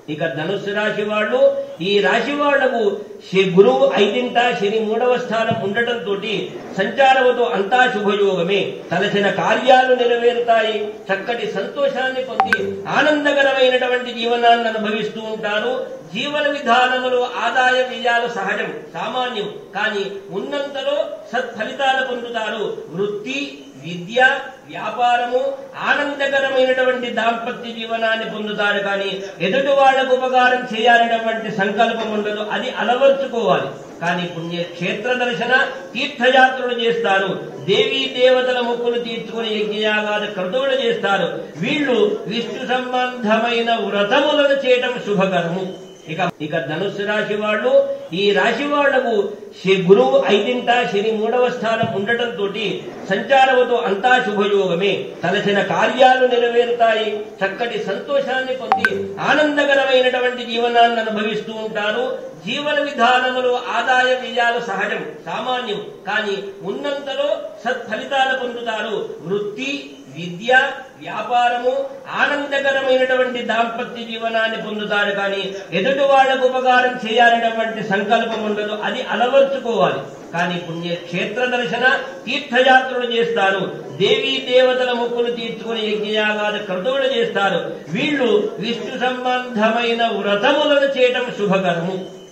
ఇక ధనుస్సు రాశి వాళ్ళు ఈ రాశి వాళ్లకు శ- గురువు ఐదింట శని మూడవ స్థానం ఉండటంతో సంచారముతో అంతా శుభయోగమే తలసిన కార్యాలు నెరవేరుతాయి చక్కటి సంతోషాన్ని పొంది ఆనందకరమైనటువంటి జీవనాన్ని అనుభవిస్తూ ఉంటారు జీవన విధానములు ఆదాయ వ్యయాలు సహజం సామాన్యం కానీ ఉన్నంతలో సత్ఫలితాలు పొందుతారు వృత్తి విద్య వ్యాపారము ఆనందకరమైనటువంటి దాంపత్య జీవనాన్ని పొందుతారు కానీ ఎదుటి వాళ్లకు ఉపకారం చేయాలనేటువంటి సంకల్పం ఉండదు అది అలవర్చుకోవాలి కానీ పుణ్య క్షేత్ర దర్శన తీర్థయాత్రలు చేస్తారు దేవీ దేవతల మొక్కులు తీర్చుకుని యజ్ఞయాగాది క్రతువులు చేస్తారు వీళ్ళు విష్ణు సంబంధమైన వ్రతములను చేయటం శుభకరము ఇక ఇక ధనుస్సు రాశి వాళ్ళు ఈ రాశి వాళ్లకు శ- గురువు ఐదింట శని మూడవ స్థానం ఉండటంతో సంచారముతో అంతా శుభయోగమే తలసిన కార్యాలు నెరవేరుతాయి చక్కటి సంతోషాన్ని పొంది ఆనందకరమైనటువంటి జీవనాన్ని అనుభవిస్తూ ఉంటారు జీవన విధానములు ఆదాయ వ్యయాలు సహజం సామాన్యం కానీ ఉన్నంతలో సత్ఫలితాలు పొందుతారు వృత్తి విద్య వ్యాపారము ఆనందకరమైనటువంటి దాంపత్య జీవనాన్ని పొందుతారు కానీ ఎదుటి వాళ్లకు ఉపకారం చేయాలనేటువంటి సంకల్పం ఉండదు అది అలవర్చుకోవాలి కానీ పుణ్య క్షేత్ర దర్శన తీర్థయాత్రలు చేస్తారు దేవీ దేవతల మొక్కులు తీర్చుకుని యజ్ఞయాగాది క్రతువులు చేస్తారు వీళ్ళు విష్ణు సంబంధమైన వ్రతములను చేయటం శుభకరము